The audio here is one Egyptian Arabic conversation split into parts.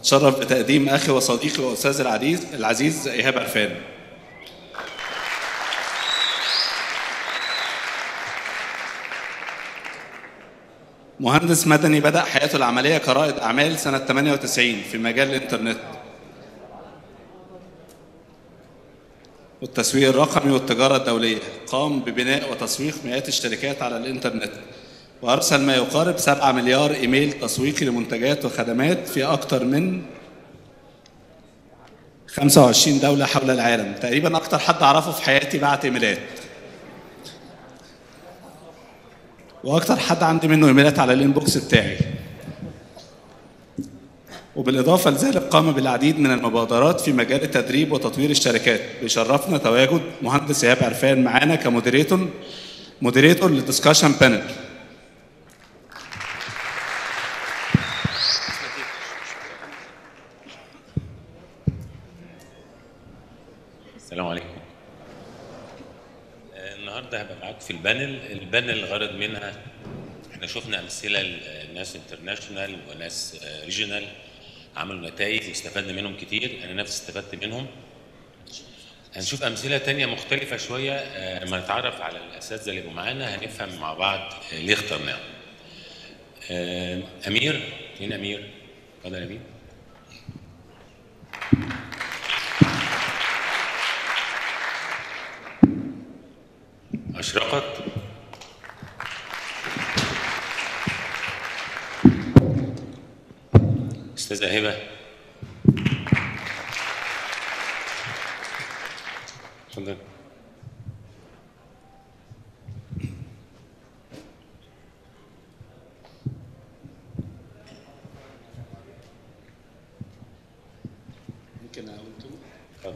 أتشرف بتقديم أخي وصديقي وأستاذ العزيز العزيز إيهاب عرفان مهندس مدني بدأ حياته العملية كرائد أعمال سنة 98 في مجال الإنترنت والتسويق الرقمي والتجارة الدولية قام ببناء وتسويق مئات الشركات على الإنترنت وأرسل ما يقارب 7 مليار إيميل تسويقي لمنتجات وخدمات في أكثر من 25 دولة حول العالم تقريبا أكتر حد أعرفه في حياتي بعت إيميلات واكتر حد عندي منه ايميلات على الانبوكس بتاعي وبالاضافه لذلك قام بالعديد من المبادرات في مجال التدريب وتطوير الشركات بيشرفنا تواجد مهندس ايهاب عرفان معانا كمودريتور مودريتور للدسكشن بانل السلام عليكم آه، النهارده هبقى معاكم في البانل البانل الغرض منها احنا شفنا امثله لناس انترناشونال وناس ريجونال عملوا نتائج واستفدنا منهم كتير انا نفسي استفدت منهم هنشوف امثله تانية مختلفه شويه آه، لما نتعرف على الاساتذه اللي يبقوا معانا هنفهم مع بعض آه، ليه اخترناهم آه، امير فين امير اتفضل يا امير أشرقت أستاذة هبة اتفضل ممكن اقول كده اتفضل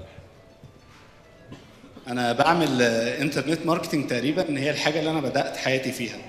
انا بعمل آه، انترنت ماركتنج تقريبا ان هي الحاجه اللي انا بدات حياتي فيها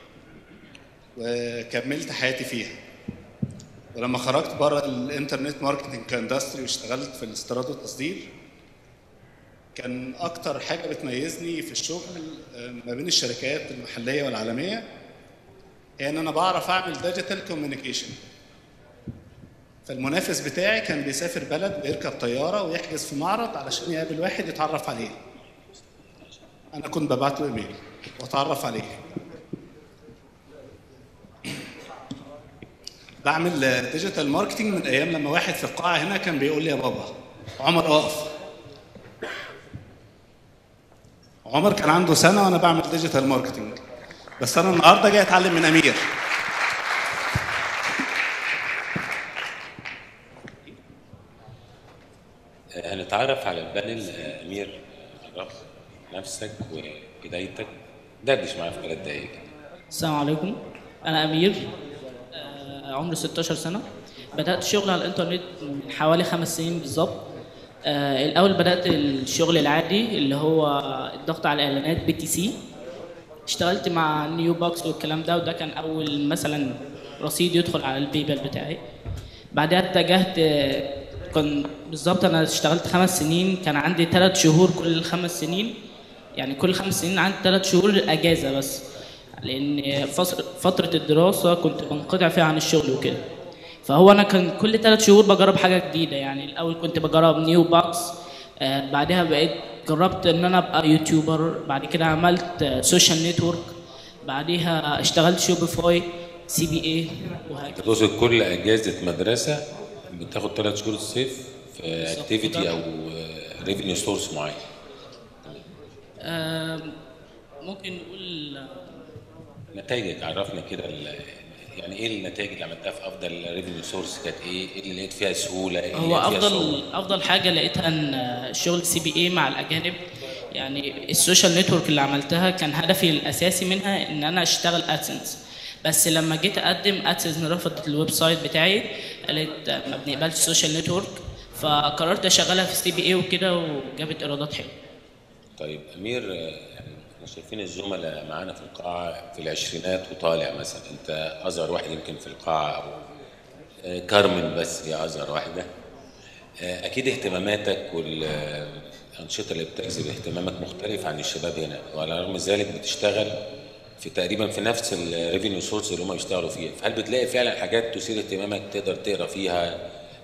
وكملت حياتي فيها ولما خرجت بره الانترنت ماركتنج كاندستري واشتغلت في الاستيراد والتصدير كان اكتر حاجه بتميزني في الشغل آه، ما بين الشركات المحليه والعالميه هي ان انا بعرف اعمل ديجيتال كوميونيكيشن فالمنافس بتاعي كان بيسافر بلد بيركب طياره ويحجز في معرض علشان يقابل واحد يتعرف عليه انا كنت ببعت له ايميل واتعرف عليه بعمل ديجيتال ماركتنج من ايام لما واحد في القاعه هنا كان بيقول لي يا بابا عمر اقف عمر كان عنده سنه وانا بعمل ديجيتال ماركتنج بس انا النهارده جاي اتعلم من امير آه، هنتعرف على البانل آه، امير عرف نفسك وبدايتك دردش معايا في ثلاث دقايق كده. السلام عليكم انا امير آه، عمري 16 سنه بدات شغل على الانترنت من حوالي خمس سنين بالظبط آه، الاول بدات الشغل العادي اللي هو الضغط على الاعلانات بي تي سي اشتغلت مع نيو بوكس والكلام ده وده كان اول مثلا رصيد يدخل على البيبال بتاعي بعدها اتجهت آه، كان بالظبط انا اشتغلت خمس سنين كان عندي ثلاث شهور كل خمس سنين يعني كل خمس سنين عندي ثلاث شهور اجازه بس لان فصل- فتره الدراسه كنت بنقطع فيها عن الشغل وكده فهو انا كان كل ثلاث شهور بجرب حاجه جديده يعني الاول كنت بجرب نيو باكس آه بعدها بقيت جربت ان انا ابقى يوتيوبر بعد كده عملت آه سوشيال نتورك بعديها اشتغلت شوبيفاي سي بي اي وهكذا تقصد كل اجازه مدرسه بتاخد ثلاث شهور الصيف في بالظبط. اكتيفيتي او ريفينيو سورس معين آه ممكن نقول نتائجك عرفنا كده ال- يعني ايه النتائج اللي عملتها في افضل ريفينيو سورس كانت ايه؟ ايه اللي لقيت فيها سهوله؟ ايه اللي هو لقيت فيها افضل صعوبة؟ افضل حاجه لقيتها ان شغل سي بي اي مع الاجانب يعني السوشيال نتورك اللي عملتها كان هدفي الاساسي منها ان انا اشتغل ادسنس بس لما جيت اقدم ادسنس رفضت الويب سايت بتاعي قالت ما بنقبلش السوشيال نتورك فقررت اشغلها في سي بي اي وكده وجابت ايرادات حلوه طيب امير آه، يعني احنا شايفين الزملاء معانا في القاعه في العشرينات وطالع مثلا انت اصغر واحد يمكن في القاعه او آه، كارمن بس هي اصغر واحده آه، اكيد اهتماماتك والانشطه اللي بتجذب اهتمامك مختلف عن الشباب هنا وعلى رغم ذلك بتشتغل في تقريبا في نفس الريفينيو سورس اللي هم بيشتغلوا فيها فهل بتلاقي فعلا حاجات تثير اهتمامك تقدر تقرا فيها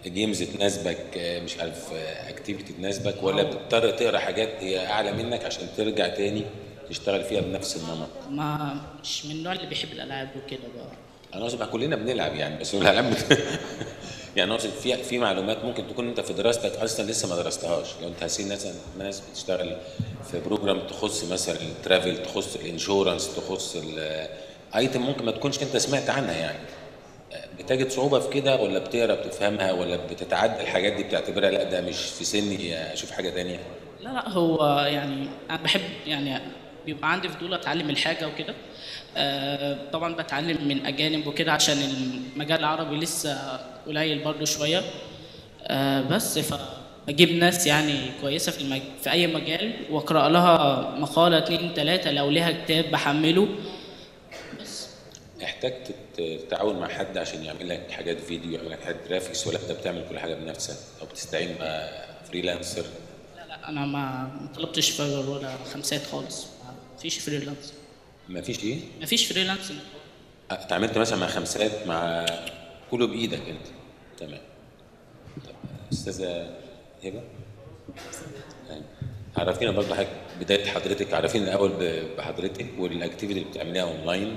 جيمز تناسبك آه، مش عارف اكتيفيتي تناسبك ولا بتضطر تقرا حاجات هي اعلى منك عشان ترجع تاني تشتغل فيها بنفس النمط ما مش من النوع اللي بيحب الالعاب وكده بقى انا اقصد إحنا كلنا بنلعب يعني بس هو الالعاب بت- يعني اقصد في في معلومات ممكن تكون انت في دراستك اصلا لسه ما درستهاش لو انت هسين مثلا ناس بتشتغل في بروجرام تخص مثلا الترافل تخص الانشورنس تخص الايتم ممكن ما تكونش انت سمعت عنها يعني بتجد صعوبه في كده ولا بتقرا بتفهمها ولا بتتعدى الحاجات دي بتعتبرها لا ده مش في سني اشوف حاجه تانية لا لا هو يعني انا بحب يعني بيبقى عندي فضول اتعلم الحاجه وكده آه، طبعا بتعلم من اجانب وكده عشان المجال العربي لسه قليل برضه شويه آه، بس فبجيب ناس يعني كويسه في المج... في اي مجال واقرا لها مقاله اتنين تلاته لو ليها كتاب بحمله بس احتجت تتعاون مع حد عشان يعمل لك حاجات فيديو يعمل لك حاجات جرافيكس ولا انت بتعمل كل حاجه بنفسك او بتستعين مع فريلانسر لا لا انا ما ما طلبتش فايفر ولا خمسات خالص ما فيش فريلانس ما فيش ايه ما فيش فريلانس اتعاملت مثلا مع خمسات مع كله بايدك انت تمام طب استاذه هبه طيب. عرفينا برضه حاجه بدايه حضرتك عرفينا الاول ب- بحضرتك والاكتيفيتي اللي بتعمليها اونلاين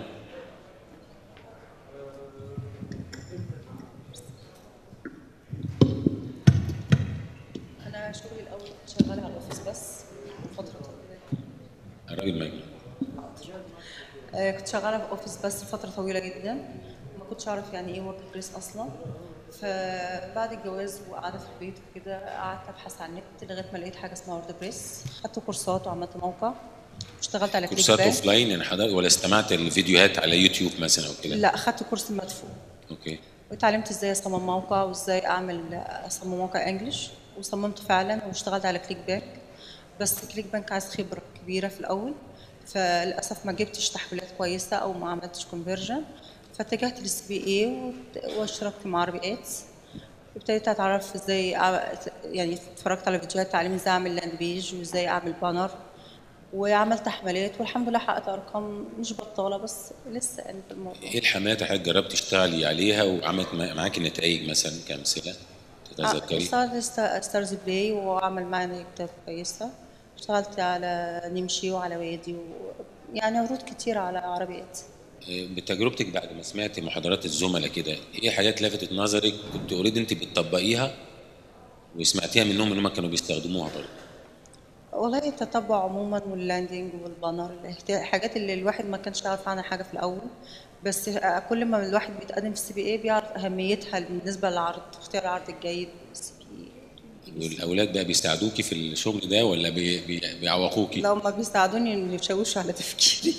انا شغلي الاول كنت شغاله على الاوفيس بس فتره طويله الراجل مجنون آه، كنت شغاله في اوفيس بس فتره طويله جدا ما كنتش اعرف يعني ايه ورد بريس اصلا فبعد الجواز وقاعده في البيت وكده قعدت ابحث عن النت لغايه ما لقيت حاجه اسمها ورد بريس خدت كورسات وعملت موقع اشتغلت على كليك كورسات بانك. اوف لاين يعني حضرتك ولا استمعت الفيديوهات على يوتيوب مثلا او كده لا خدت كورس مدفوع اوكي واتعلمت ازاي اصمم موقع وازاي اعمل اصمم موقع انجلش وصممت فعلا واشتغلت على كليك بانك بس كليك بانك عايز خبره كبيره في الاول فللاسف ما جبتش تحويلات كويسه او ما عملتش كونفرجن فاتجهت للسي بي اي واشتركت مع عربي ايدز وابتديت اتعرف ازاي أع- يعني اتفرجت على فيديوهات تعليم ازاي اعمل لاند بيج وازاي اعمل بانر وعملت حملات والحمد لله حققت ارقام مش بطاله بس لسه يعني في الموضوع ايه الحملات اللي حضرتك جربت تشتغلي عليها وعملت مع- معاكي نتائج مثلا كامثله تتذكري اشتغلت ستارز بلاي وعمل معنا كتاب كويسة اشتغلت على نمشي وعلى وادي و... يعني عروض كتير على عربيات بتجربتك بعد ما سمعتي محاضرات الزملاء كده ايه حاجات لفتت نظرك كنت اوريدي انت بتطبقيها وسمعتيها منهم ان هم كانوا بيستخدموها برضه والله التتبع عموما واللاندنج والبانر الاهت- الحاجات اللي الواحد ما كانش يعرف عنها حاجة في الأول بس كل ما الواحد بيتقدم في السي بي اي بيعرف أهميتها بالنسبة للعرض اختيار العرض الجيد السي بي والاولاد بقى بيساعدوكي في الشغل ده ولا بي بي بيعوقوكي لو ما بيساعدوني إن يشوشوا على تفكيري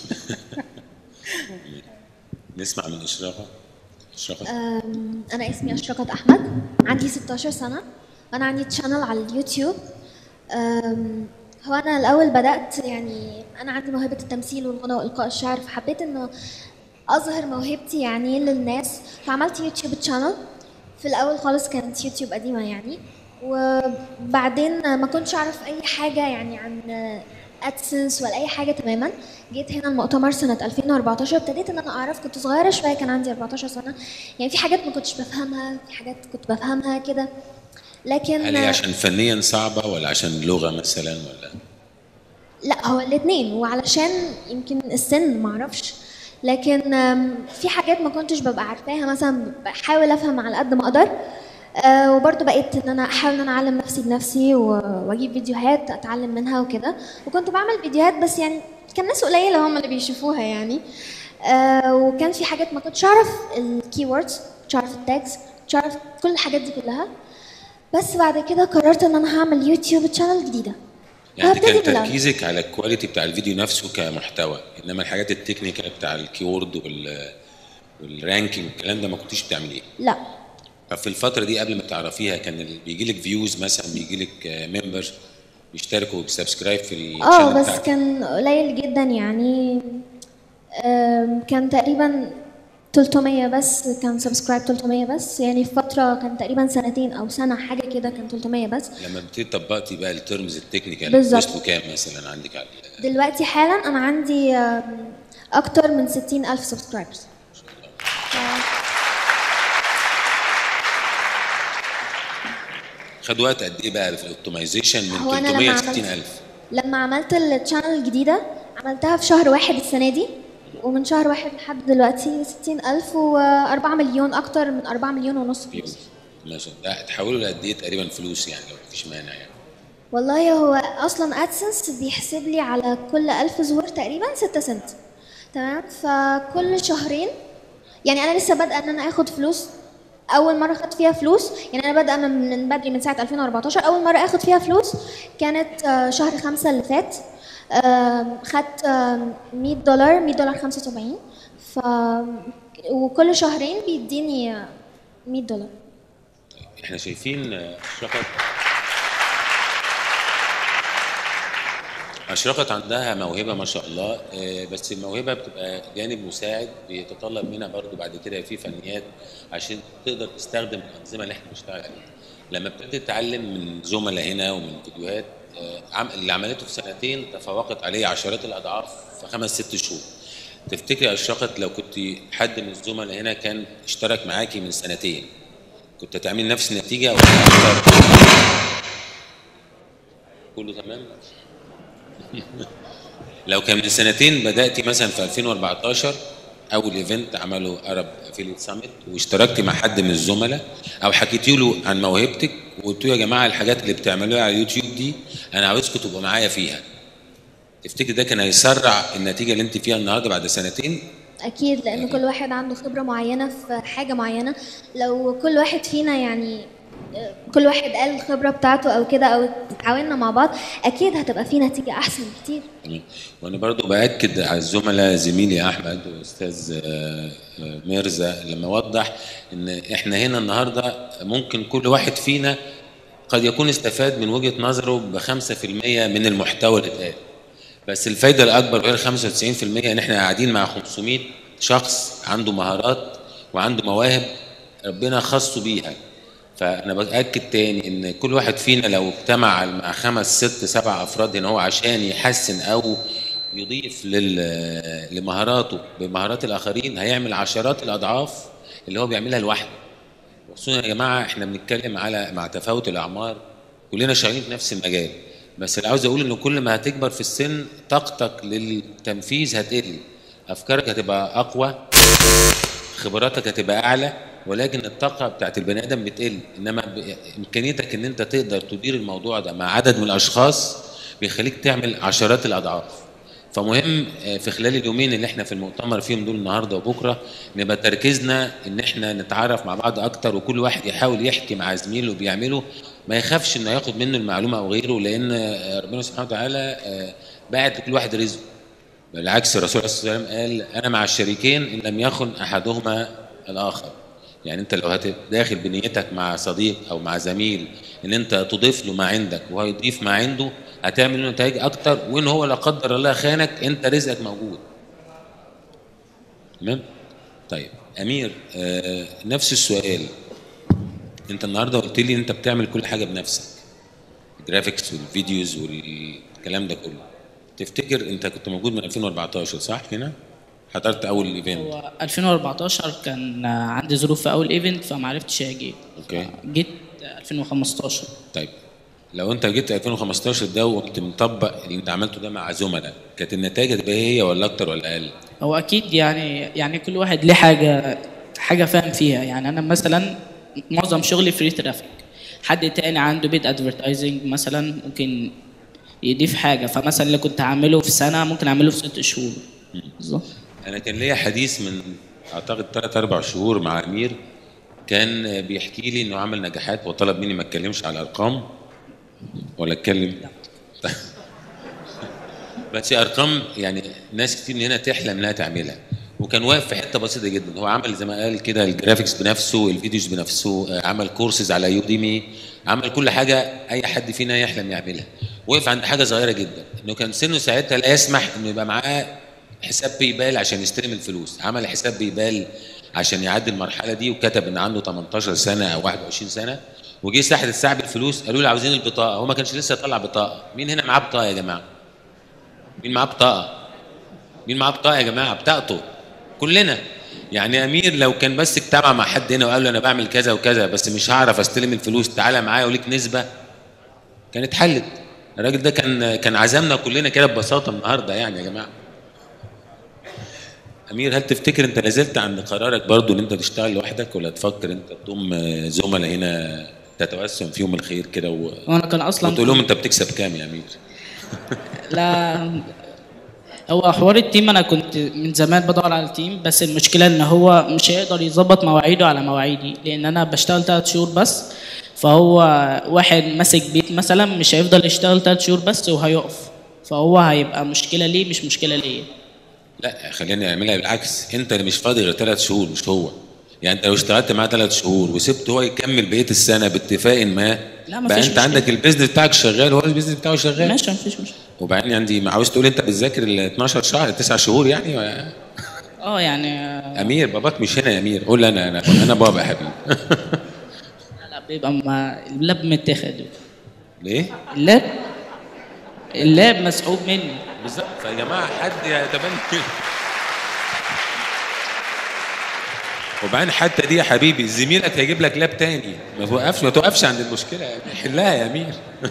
نسمع من اشراقه اشراقه أم، أنا اسمي أشرقت أحمد عندي 16 سنة أنا عندي تشانل على اليوتيوب أم، هو أنا الأول بدأت يعني أنا عندي موهبة التمثيل والغنى وإلقاء الشعر فحبيت إنه أظهر موهبتي يعني للناس فعملت يوتيوب تشانل في الأول خالص كانت يوتيوب قديمة يعني وبعدين ما كنتش أعرف أي حاجة يعني عن ادسنس ولا اي حاجه تماما جيت هنا المؤتمر سنه 2014 ابتديت ان انا اعرف كنت صغيره شويه كان عندي 14 سنه يعني في حاجات ما كنتش بفهمها في حاجات كنت بفهمها كده لكن هل هي عشان فنيا صعبه ولا عشان لغه مثلا ولا لا هو الاثنين وعلشان يمكن السن ما اعرفش لكن آم، في حاجات ما كنتش ببقى عارفاها مثلا بحاول افهم على قد ما اقدر آه، وبرضه بقيت ان انا احاول ان انا اعلم نفسي بنفسي و- واجيب فيديوهات اتعلم منها وكده وكنت بعمل فيديوهات بس يعني كان ناس قليله هم اللي بيشوفوها يعني آه، وكان في حاجات ما كنتش اعرف الكي ووردز كنتش اعرف التاجز كنتش اعرف كل الحاجات دي كلها بس بعد كده قررت ان انا هعمل يوتيوب تشانل جديده يعني انت كان وهبتدي بالأول. تركيزك على الكواليتي بتاع الفيديو نفسه كمحتوى انما الحاجات التكنيكال بتاع الكيورد وال والرانكينج والكلام ده ما كنتيش بتعمليه لا طب في الفتره دي قبل ما تعرفيها كان ال- بيجي لك فيوز مثلا بيجي لك ممبر بيشتركوا وبيسبسكرايب في اه الشانل بس بتاعتك كان قليل جدا يعني آم، كان تقريبا 300 بس كان سبسكرايب 300 بس يعني في فترة كان تقريبا سنتين أو سنة حاجة كده كان 300 بس لما ابتديت طبقتي بقى الترمز التكنيكال بالظبط. وصلوا كام مثلا عندك على دلوقتي حالا أنا عندي آم، أكتر من 60 ألف سبسكرايبرز خد وقت قد ايه بقى في الاوبتمايزيشن من هو أنا لما 360 عملت- الف لما عملت الشانل الجديدة عملتها في شهر واحد السنة دي ومن شهر واحد لحد دلوقتي ستين ألف وأربعة مليون أكتر من أربعة مليون ونص فلوس ماشي ده تحولوا لقد ايه تقريبا فلوس يعني لو مفيش مانع يعني والله هو أصلا أدسنس بيحسب لي على كل ألف ظهور تقريبا ستة سنت تمام فكل شهرين يعني أنا لسه بادئة إن أنا آخد فلوس أول مرة خدت فيها فلوس يعني أنا بادئة من من بدري من ساعة 2014 أول مرة آخد فيها فلوس كانت آه، شهر خمسة اللي فات آم، خدت آم، 100 دولار 100 دولار 75 ف وكل شهرين بيديني آه، 100 دولار احنا شايفين آه، اشرقت اشرقت عندها موهبه ما شاء الله آه، بس الموهبه بتبقى جانب مساعد بيتطلب منها برضو بعد كده في فنيات عشان تقدر تستخدم الانظمه اللي احنا بنشتغل عليها لما ابتدت تتعلم من زملاء هنا ومن فيديوهات آه، عم- اللي عملته في سنتين تفوقت عليه عشرات الاضعاف في خمس ست شهور تفتكري يا اشرقت لو كنت حد من الزملاء هنا كان اشترك معاكي من سنتين كنت هتعمل نفس النتيجه ولا اكتر كله تمام لو كان من سنتين بداتي مثلا في 2014 اول ايفنت عمله ارب افيليت سامت واشتركتي مع حد من الزملاء او حكيتي له عن موهبتك وقلت له يا جماعه الحاجات اللي بتعملوها على اليوتيوب دي انا عاوزكم تبقوا معايا فيها تفتكر ده كان هيسرع النتيجه اللي انت فيها النهارده بعد سنتين اكيد لان كل واحد عنده خبره معينه في حاجه معينه لو كل واحد فينا يعني آه، كل واحد قال الخبره بتاعته او كده او تعاوننا مع بعض اكيد هتبقى في نتيجه احسن بكتير تمام. وانا برضو باكد على الزملاء زميلي احمد واستاذ آه، آه، ميرزا لما وضح ان احنا هنا النهارده ممكن كل واحد فينا قد يكون استفاد من وجهه نظره ب 5% من المحتوى اللي اتقال بس الفايده الاكبر غير 95% ان احنا قاعدين مع 500 شخص عنده مهارات وعنده مواهب ربنا خصه بيها فانا باكد تاني ان كل واحد فينا لو اجتمع مع خمس ست سبع افراد هنا هو عشان يحسن او يضيف لل- لمهاراته بمهارات الاخرين هيعمل عشرات الاضعاف اللي هو بيعملها لوحده خصوصا يا جماعه احنا بنتكلم على مع تفاوت الاعمار كلنا شغالين في نفس المجال بس اللي عاوز اقول ان كل ما هتكبر في السن طاقتك للتنفيذ هتقل افكارك هتبقى اقوى خبراتك هتبقى اعلى ولكن الطاقه بتاعت البني ادم بتقل انما ب- امكانيتك ان انت تقدر تدير الموضوع ده مع عدد من الاشخاص بيخليك تعمل عشرات الاضعاف فمهم آه، في خلال اليومين اللي احنا في المؤتمر فيهم دول النهارده وبكره نبقى تركيزنا ان احنا نتعرف مع بعض اكتر وكل واحد يحاول يحكي مع زميله بيعمله ما يخافش انه ياخد منه المعلومه او غيره لان آه، ربنا سبحانه وتعالى آه، باعت لكل واحد رزقه بالعكس الرسول صلى الله عليه وسلم قال انا مع الشريكين ان لم يخن احدهما الاخر يعني انت لو هت- داخل بنيتك مع صديق او مع زميل ان انت تضيف له ما عندك وهو يضيف ما عنده هتعمل له نتائج اكتر وان هو لا قدر الله خانك انت رزقك موجود تمام طيب امير آه نفس السؤال انت النهارده قلت لي انت بتعمل كل حاجه بنفسك الجرافيكس والفيديوز والكلام ده كله تفتكر انت كنت موجود من 2014 صح هنا حضرت اول ايفنت هو 2014 كان عندي ظروف في اول ايفنت فما عرفتش اجي اوكي جيت 2015 طيب لو انت جيت 2015 ده وقمت مطبق اللي انت عملته ده مع زملاء كانت النتائج هتبقى هي ولا اكتر ولا اقل؟ هو اكيد يعني يعني كل واحد ليه حاجه حاجه فاهم فيها يعني انا مثلا معظم شغلي فري ترافيك حد تاني عنده بيت ادفرتايزنج مثلا ممكن يضيف حاجه فمثلا اللي كنت اعمله في سنه ممكن اعمله في ست شهور بالظبط انا كان ليا حديث من اعتقد ثلاث اربع شهور مع امير كان بيحكي لي انه عمل نجاحات وطلب مني ما اتكلمش على الارقام ولا اتكلم بس ارقام يعني ناس كتير من هنا تحلم انها تعملها وكان واقف في حته بسيطه جدا هو عمل زي ما قال كده الجرافيكس بنفسه الفيديوز بنفسه آه، عمل كورسز على يوديمي عمل كل حاجه اي حد فينا يحلم يعملها وقف عند حاجه صغيره جدا انه كان سنه ساعتها لا يسمح انه يبقى معاه حساب بيبال عشان يستلم الفلوس عمل حساب بيبال عشان يعدي المرحله دي وكتب ان عنده 18 سنه او 21 سنه وجه ساحه الساعه بالفلوس قالوا له عاوزين البطاقه هو ما كانش لسه طلع بطاقه مين هنا معاه بطاقه يا جماعه مين معاه بطاقه مين معاه بطاقه يا جماعه بطاقته كلنا يعني امير لو كان بس اجتمع مع حد هنا وقال له انا بعمل كذا وكذا بس مش هعرف استلم الفلوس تعالى معايا وليك نسبه كانت حلت الراجل ده كان كان عزمنا كلنا كده ببساطه النهارده يعني يا جماعه امير هل تفتكر انت نزلت عند قرارك برضو ان انت تشتغل لوحدك ولا تفكر انت تضم زملاء هنا تتوسم فيهم الخير كده و... وانا كان اصلا وتقول لهم انت بتكسب كام يا امير لا هو حوار التيم انا كنت من زمان بدور على التيم بس المشكله ان هو مش هيقدر يظبط مواعيده على مواعيدي لان انا بشتغل ثلاث شهور بس فهو واحد ماسك بيت مثلا مش هيفضل يشتغل ثلاث شهور بس وهيقف فهو هيبقى مشكله ليه مش مشكله ليا لا خلينا نعملها بالعكس انت اللي مش فاضي غير ثلاث شهور مش هو يعني انت لو اشتغلت معاه ثلاث شهور وسبته هو يكمل بقيه السنه باتفاق ما لا، مفيش بقى انت مشكلة. عندك البيزنس بتاعك شغال وهو البيزنس بتاعه شغال ماشي مفيش مشكله وبعدين عندي عاوز تقول انت بتذاكر ال 12 شهر 9 شهور يعني و- اه يعني آه، امير باباك مش هنا يا امير قول لي انا انا انا بابا يا حبيبي لا بيبقى ما اللاب متاخد ليه؟ اللاب اللاب مسحوب مني بالظبط فيا جماعه حد يتبنى وبعدين حتى دي يا حبيبي زميلك هيجيب لك لاب تاني ما توقفش ما توقفش عند المشكله يعني حلها يا امير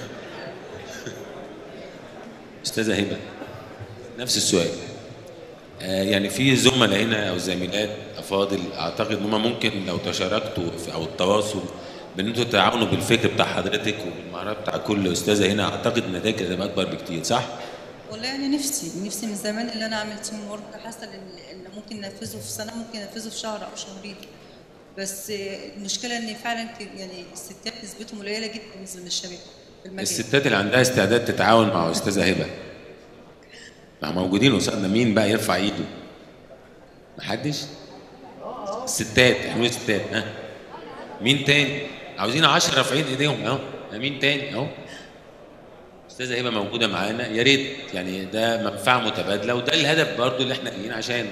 استاذه هبه نفس السؤال آه يعني في زملاء هنا او زميلات افاضل اعتقد ان هم ممكن لو تشاركتوا في او التواصل بان انتوا تتعاونوا بالفكر بتاع حضرتك وبالمهارات بتاع كل استاذه هنا اعتقد النتائج هتبقى اكبر بكتير صح؟ والله يعني نفسي نفسي من زمان اللي انا اعمل تيم ورك حاسه ان إن ممكن ننفذه في سنه ممكن ننفذه في شهر او شهرين بس المشكله ان فعلا ك- يعني الستات نسبتهم قليله جدا بالنسبه للشباب في المجال الستات اللي عندها استعداد تتعاون مع استاذه هبه ما هم موجودين قصادنا مين بقى يرفع ايده محدش الستات احنا ستات ها مين تاني عاوزين 10 رافعين ايديهم اهو مين تاني اهو استاذه هبه موجوده معانا يا ريت يعني ده منفعه متبادله وده الهدف برضو اللي احنا جايين عشانه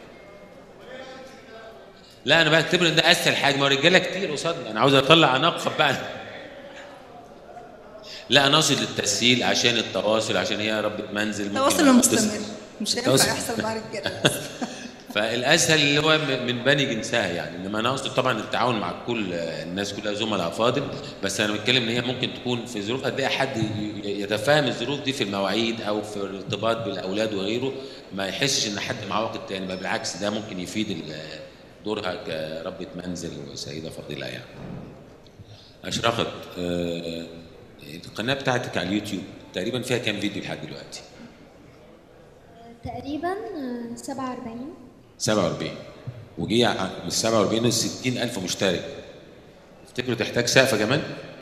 لا انا بعتبر ان ده اسهل حاجه ما رجاله كتير قصادنا انا عاوز اطلع انقب بقى لا انا اقصد التسهيل عشان التواصل عشان هي ربة منزل ممكن التواصل ما مستمر تتصل. مش التواصل- هينفع يحصل مع رجاله فالاسهل اللي هو من من بني جنسها يعني انما انا اقصد طبعا التعاون مع كل الناس كلها زملاء افاضل بس انا بتكلم ان هي ممكن تكون في ظروف قد ايه حد ي- يتفاهم الظروف دي في المواعيد او في الارتباط بالاولاد وغيره ما يحسش ان حد معاه وقت تاني بل بالعكس ده ممكن يفيد ال- دورها كربة منزل وسيده فاضله يعني. اشرفت آه، القناه بتاعتك على اليوتيوب تقريبا فيها كام فيديو لحد دلوقتي؟ تقريبا آه، 47 47 وجي ع- من 47 ل 60 ألف مشترك تفتكروا تحتاج سقفة كمان؟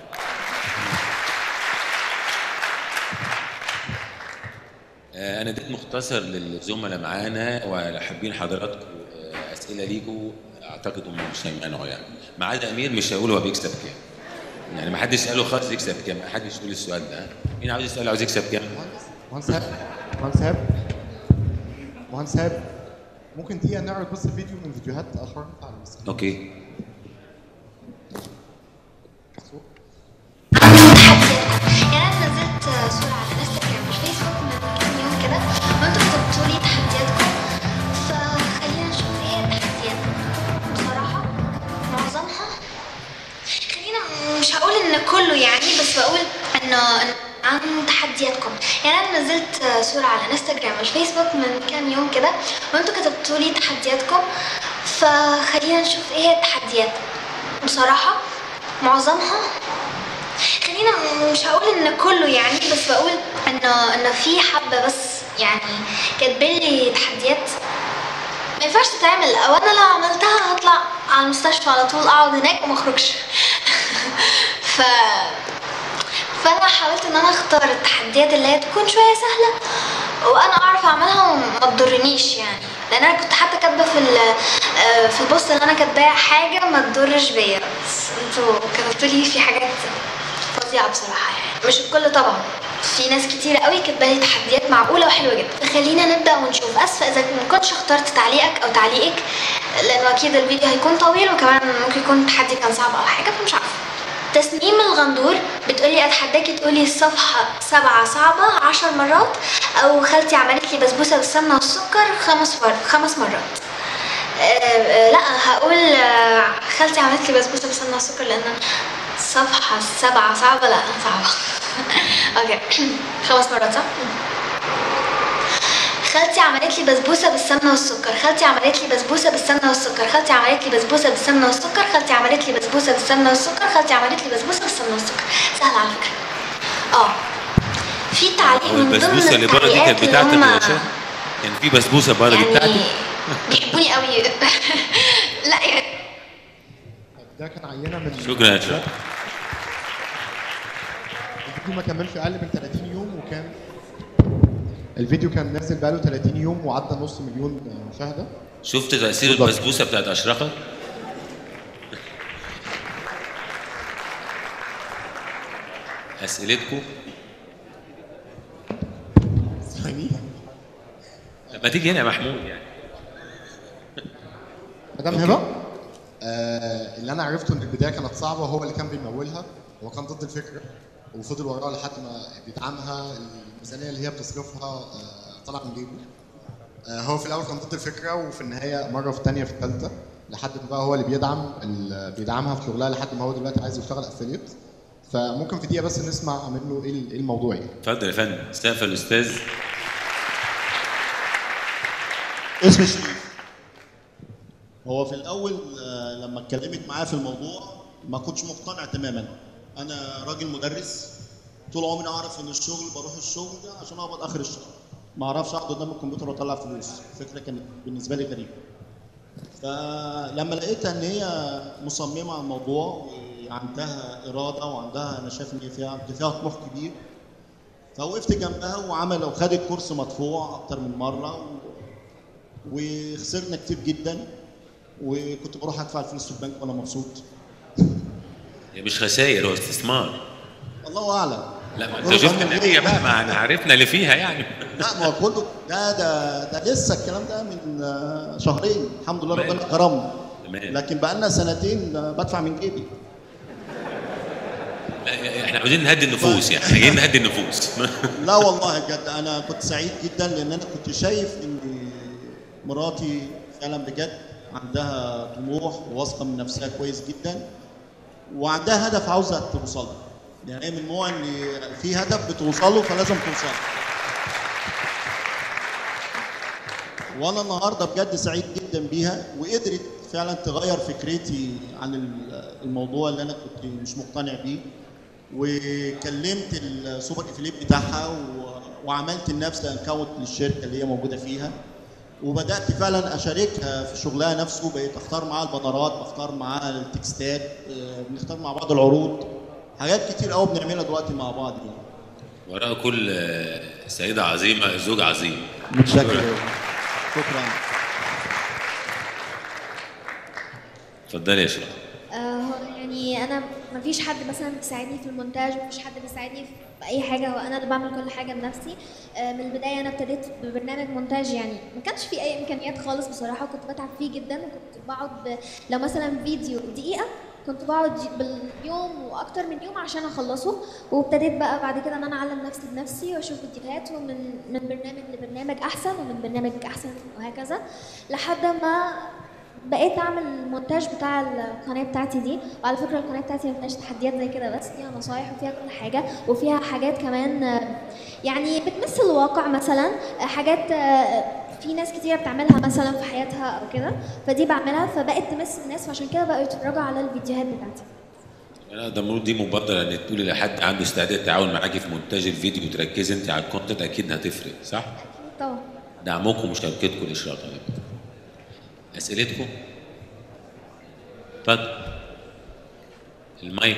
آه، أنا اديت مختصر للزملاء معانا ولو حابين حضراتكم آه، أسئلة ليكوا أعتقد هم مش هيمنعوا يعني ما عدا أمير مش هيقول هو بيكسب كام يعني ما حدش يسأله خالص يكسب كام ما حدش يقول السؤال ده مين عاوز يسأل عاوز يكسب كام؟ مهندس هاب مهندس هاب مهندس هاب ممكن دقيقة نعرض بس فيديو من فيديوهات أخرجت على المسرح أوكي يعني انا نزلت صورة على انستغرام وفيسبوك من كام يوم كده وانتوا كتبتوا لي تحدياتكم فخلينا نشوف ايه التحديات بصراحة معظمها خلينا مش هقول ان كله يعني بس بقول انه إن عن تحدياتكم يعني انا نزلت صورة على انستغرام والفيسبوك من كام يوم كده وانتوا كتبتوا لي تحدياتكم فخلينا نشوف ايه هي التحديات بصراحة معظمها خلينا مش هقول ان كله يعني بس بقول انه انه في حبه بس يعني كاتبين لي تحديات ما ينفعش تتعمل او انا لو عملتها هطلع على المستشفى على طول اقعد هناك وما اخرجش ف فانا حاولت ان انا اختار التحديات اللي هي تكون شويه سهله وانا اعرف اعملها وما تضرنيش يعني لان انا كنت حتى كاتبه في ال- آه، في البوست اللي انا كاتباه حاجه ما تضرش بيا بس انتوا كتبتوا لي في حاجات فظيعه بصراحه يعني مش الكل طبعا في ناس كتير قوي كاتبه لي تحديات معقوله وحلوه جدا فخلينا نبدا ونشوف اسفه اذا ما كنتش اخترت تعليقك او تعليقك لانه اكيد الفيديو هيكون طويل وكمان ممكن يكون التحدي كان صعب او حاجه فمش عارفه تسنيم الغندور بتقولي اتحداكي تقولي الصفحة سبعة صعبة عشر مرات او خالتي عملت لي بسبوسة بالسمنة والسكر خمس فر... خمس مرات آه، لا هقول آه، خالتي عملت لي بسبوسه بسمنه وسكر لان الصفحه السبعه صعبه لا صعبه اوكي خمس مرات صح خالتي عملت لي بسبوسه بالسمنه والسكر خالتي عملت لي بسبوسه بالسمنه والسكر خالتي عملت لي بسبوسه بالسمنه والسكر خالتي عملت لي بسبوسه بالسمنه والسكر خالتي عملت لي بسبوسه بالسمنه والسكر سهله على فكره اه في تعليق هو من ضمن البسبوسه اللي بره دي كانت التعليقات اللي بتاعتك هم- يا باشا كان في بسبوسه بره دي يعني بتاعتك بيحبوني قوي لا يعني ده كان عينه من شكرا يا شباب الفيديو ما كملش اقل من 30 يوم وكان الفيديو كان نازل بقاله 30 يوم وعدى نص مليون مشاهده شفت تاثير بالضبط. البسبوسه بتاعت اشرقه اسئلتكم ثاني لما تيجي هنا يا محمود يعني مدام هبه آه اللي انا عرفته ان البدايه كانت صعبه وهو اللي كان بيمولها هو كان ضد الفكره وفضل وراها لحد ما بيدعمها الميزانيه اللي هي بتصرفها آه طلع من جيبه آه هو في الاول كان ضد الفكره وفي النهايه مره في الثانيه في الثالثه لحد ما بقى هو اللي بيدعم ال- بيدعمها في شغلها لحد ما هو دلوقتي عايز يشتغل افليت فممكن في دقيقه بس نسمع منه ايه ال- إيه الموضوع يعني اتفضل يا فندم استقبل الاستاذ اسمي شريف هو في الاول آه، لما اتكلمت معاه في الموضوع ما كنتش مقتنع تماما انا راجل مدرس طول عمري اعرف ان الشغل بروح الشغل ده عشان اقبض اخر الشهر ما اعرفش اقعد قدام الكمبيوتر واطلع فلوس الفكره كانت بالنسبه لي غريبه فلما لقيتها ان هي مصممه على الموضوع وعندها اراده وعندها انا شايف ان فيها فيها طموح كبير فوقفت جنبها وعمل وخدت كورس مدفوع اكتر من مره و... وخسرنا كتير جدا وكنت بروح ادفع الفلوس في البنك وانا مبسوط هي مش خسائر هو استثمار الله اعلم لا ما انت شفت النتيجه بقى ما احنا عرفنا اللي فيها يعني لا ما هو كله ده ده ده لسه الكلام ده من آه، شهرين الحمد لله تمام. ربنا كرمنا تمام لكن بقى لنا سنتين آه، بدفع من جيبي لا احنا عاوزين نهدي النفوس يعني احنا جايين نهدي النفوس لا والله بجد انا كنت سعيد جدا لان انا كنت شايف ان مراتي فعلا بجد عندها طموح وواثقه من نفسها كويس جدا وعندها هدف عاوزه توصل له يعني هي من النوع ان في هدف بتوصله فلازم توصل وانا النهارده بجد سعيد جدا بيها وقدرت فعلا تغير فكرتي عن ال- الموضوع اللي انا كنت مش مقتنع بيه وكلمت السوبر افليب بتاعها و... وعملت لنفسي اكونت للشركه اللي هي موجوده فيها وبدات فعلا اشاركها في شغلها نفسه بقيت اختار معاها البنرات بختار معاها التكستات آه، بنختار مع بعض العروض حاجات كتير قوي بنعملها دلوقتي مع بعض يعني وراء كل آه، سيده عظيمه زوج عظيم متشكر شكرا اتفضلي يا شيخ آه، هو يعني انا ما فيش حد مثلا بيساعدني في المونتاج ما فيش حد بيساعدني في اي حاجه هو انا اللي بعمل كل حاجه بنفسي آه، من البدايه انا ابتديت ببرنامج مونتاج يعني ما كانش فيه اي امكانيات خالص بصراحه وكنت بتعب فيه جدا وكنت بقعد ب... لو مثلا فيديو دقيقه كنت بقعد باليوم واكتر من يوم عشان اخلصه وابتديت بقى بعد كده ان انا اعلم نفسي بنفسي واشوف فيديوهات ومن من برنامج لبرنامج احسن ومن برنامج احسن وهكذا لحد ما بقيت اعمل المونتاج بتاع القناه بتاعتي دي وعلى فكره القناه بتاعتي ما فيهاش تحديات زي كده بس فيها نصايح وفيها كل حاجه وفيها حاجات كمان آه، يعني بتمس الواقع مثلا آه، حاجات آه، في ناس كتير بتعملها مثلا في حياتها او كده فدي بعملها فبقت تمس الناس فعشان كده بقوا يتفرجوا على الفيديوهات بتاعتي لا ده المفروض دي مبادره ان تقولي لحد عنده استعداد يتعاون معاكي في مونتاج الفيديو وتركزي انت على الكونتنت اكيد هتفرق صح؟ طبعا دعمكم ومشاركتكم الاشراقه اسئلتكم اتفضل المايك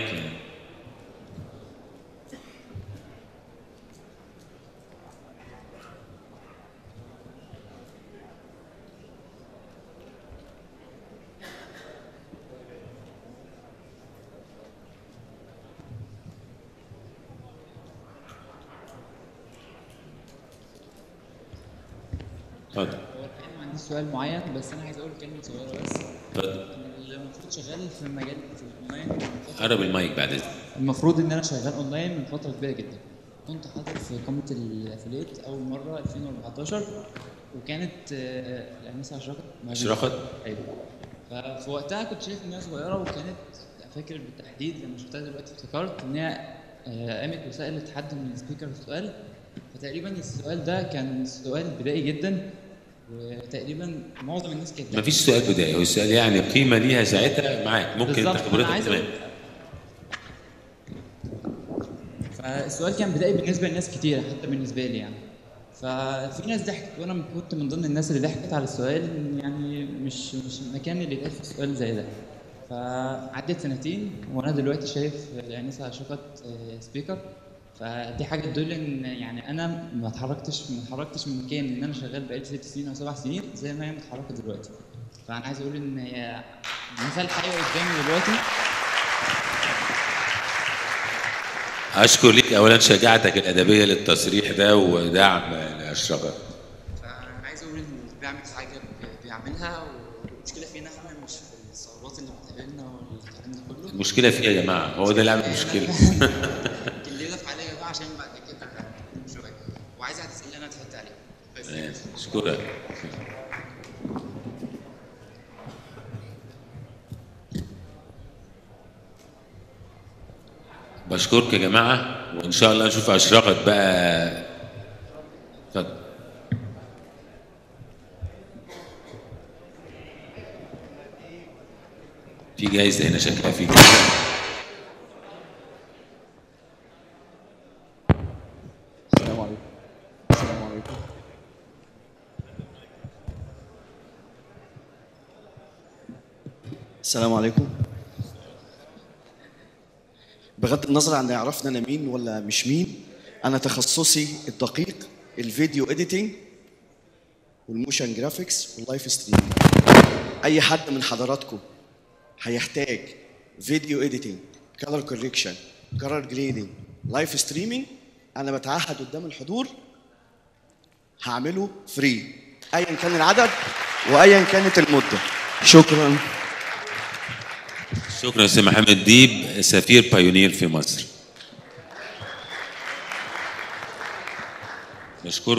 اتفضل هو الحقيقة ما عنديش سؤال معين بس انا عايز اقول كلمه صغيره بس اتفضل اللي المفروض شغال في المجال في الاونلاين من فترة- قرب المايك بعد اذنك المفروض ان انا شغال اونلاين من فتره كبيره جدا كنت حاضر في قمة الافليت أول مرة 2014 وكانت آه، الأنسة أشرقت موجودة. أشرقت؟ أيوه ففي وقتها كنت شايف إنها صغيرة وكانت فاكر بالتحديد لما شفتها دلوقتي افتكرت إن هي آه، قامت وسألت حد من السبيكر سؤال فتقريبا السؤال ده كان سؤال بدائي جدا وتقريبا معظم الناس كانت مفيش سؤال بدائي هو السؤال يعني قيمه ليها ساعتها معاك ممكن بالظبط. انت أنا خبرتك عايز تمام أقول- فالسؤال كان بدائي بالنسبه لناس كتير حتى بالنسبه لي يعني ففي ناس ضحكت وانا كنت من ضمن الناس اللي ضحكت على السؤال إن يعني مش مش المكان اللي يتقال في السؤال زي ده فعدت سنتين وانا دلوقتي شايف الانسه شقت سبيكر فدي حاجه تدل ان يعني انا ما اتحركتش ما اتحركتش من مكان ان انا شغال بقالي ست سنين او سبع سنين زي ما هي متحركه دلوقتي فانا عايز اقول ان هي مثال حي قدامي دلوقتي اشكر ليك اولا شجاعتك الادبيه للتصريح ده ودعم لاشرقت فانا عايز اقول ان اللي بيعمل حاجه بي- بيعملها والمشكله فينا احنا مش في الصعوبات اللي بتقابلنا والكلام ده كله المشكله فيها يا جماعه هو ده اللي عامل مشكله اللي ده في عليا بقى عشان بعد كده شويه وعايزها تسال انا ضحكت عليها بس تمام. اشكرك بشكرك يا جماعه وان شاء الله نشوف اشرقت بقى اتفضل في جايزه هنا شكلها في جايزه السلام عليكم السلام عليكم السلام عليكم بغض النظر عن يعرفنا انا مين ولا مش مين انا تخصصي الدقيق الفيديو اديتنج والموشن جرافيكس واللايف ستريم اي حد من حضراتكم هيحتاج فيديو اديتنج كلر كوريكشن كلر جريدنج لايف ستريمينج انا بتعهد قدام الحضور هعمله فري ايا كان العدد وايا كانت المده شكرا شكرا يا استاذ محمد ديب سفير بايونير في مصر